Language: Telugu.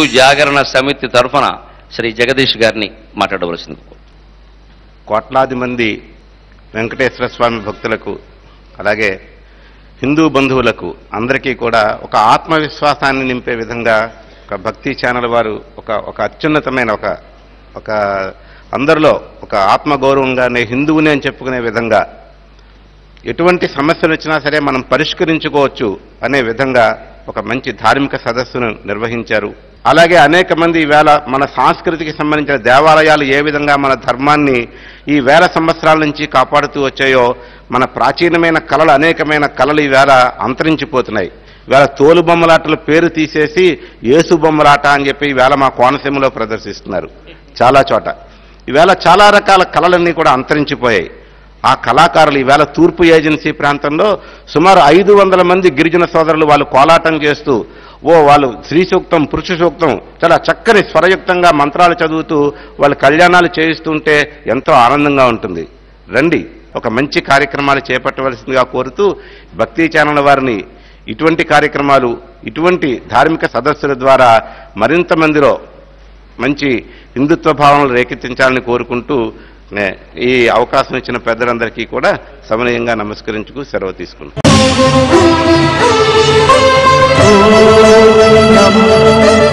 జాగరణ సమితి తరఫున శ్రీ జగదీష్ గారిని మాట్లాడవలసింది కోట్లాది మంది వెంకటేశ్వర స్వామి భక్తులకు అలాగే హిందూ బంధువులకు అందరికీ కూడా ఒక ఆత్మవిశ్వాసాన్ని నింపే విధంగా ఒక భక్తి ఛానల్ వారు ఒక ఒక అత్యున్నతమైన ఒక ఒక అందరిలో ఒక ఆత్మగౌరవంగా నేను హిందువుని అని చెప్పుకునే విధంగా ఎటువంటి సమస్యలు వచ్చినా సరే మనం పరిష్కరించుకోవచ్చు అనే విధంగా ఒక మంచి ధార్మిక సదస్సును నిర్వహించారు అలాగే అనేక మంది ఈవేళ మన సంస్కృతికి సంబంధించిన దేవాలయాలు ఏ విధంగా మన ధర్మాన్ని ఈ వేల సంవత్సరాల నుంచి కాపాడుతూ వచ్చాయో మన ప్రాచీనమైన కళలు అనేకమైన కళలు ఈవేళ అంతరించిపోతున్నాయి ఈవేళ తోలు బొమ్మలాటల పేరు తీసేసి ఏసు బొమ్మలాట అని చెప్పి ఈవేళ మా కోనసీమలో ప్రదర్శిస్తున్నారు చాలా చోట ఈవేళ చాలా రకాల కళలన్నీ కూడా అంతరించిపోయాయి ఆ కళాకారులు ఈవేళ తూర్పు ఏజెన్సీ ప్రాంతంలో సుమారు ఐదు వందల మంది గిరిజన సోదరులు వాళ్ళు కోలాటం చేస్తూ ఓ వాళ్ళు స్త్రీ సూక్తం పురుష సూక్తం చాలా చక్కని స్వరయుక్తంగా మంత్రాలు చదువుతూ వాళ్ళు కళ్యాణాలు చేయిస్తుంటే ఎంతో ఆనందంగా ఉంటుంది రండి ఒక మంచి కార్యక్రమాలు చేపట్టవలసిందిగా కోరుతూ భక్తి ఛానల్ వారిని ఇటువంటి కార్యక్రమాలు ఇటువంటి ధార్మిక సదస్సుల ద్వారా మరింత మందిలో మంచి హిందుత్వ భావనలు రేకెత్తించాలని కోరుకుంటూ నే- ఈ అవకాశం ఇచ్చిన పెద్దలందరికీ కూడా సమనీయంగా నమస్కరించుకు సెలవు తీసుకుంటాను నమో